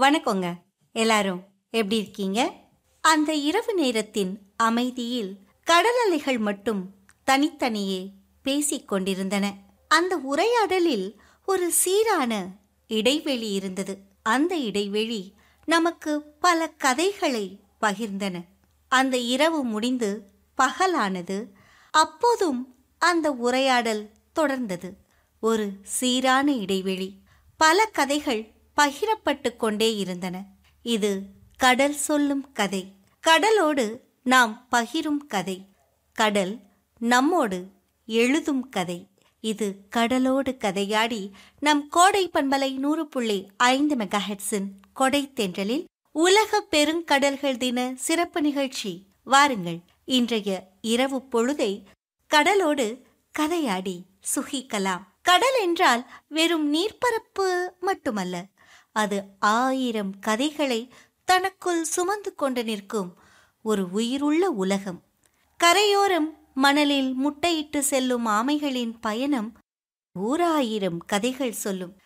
வணக்கங்க எல்லாரும் எப்படி இருக்கீங்க அந்த இரவு நேரத்தின் அமைதியில் கடல் அலைகள் மட்டும் தனித்தனியே பேசிக் கொண்டிருந்தன அந்த உரையாடலில் ஒரு சீரான இடைவெளி இருந்தது அந்த இடைவெளி நமக்கு பல கதைகளை பகிர்ந்தன அந்த இரவு முடிந்து பகலானது அப்போதும் அந்த உரையாடல் தொடர்ந்தது ஒரு சீரான இடைவெளி பல கதைகள் பகிரப்பட்டு கொண்டே இருந்தன இது கடல் சொல்லும் கதை கடலோடு நாம் பகிரும் கதை கடல் நம்மோடு எழுதும் கதை இது கடலோடு கதையாடி நம் கோடை பண்பலை நூறு புள்ளி ஐந்து மெகாஹெட்ஸின் கொடை தென்றலில் உலக பெருங்கடல்கள் தின சிறப்பு நிகழ்ச்சி வாருங்கள் இன்றைய இரவு பொழுதை கடலோடு கதையாடி சுகிக்கலாம் கடல் என்றால் வெறும் நீர்ப்பரப்பு மட்டுமல்ல அது ஆயிரம் கதைகளை தனக்குள் சுமந்து கொண்டு நிற்கும் ஒரு உயிருள்ள உலகம் கரையோரம் மணலில் முட்டையிட்டு செல்லும் ஆமைகளின் பயணம் ஓராயிரம் கதைகள் சொல்லும்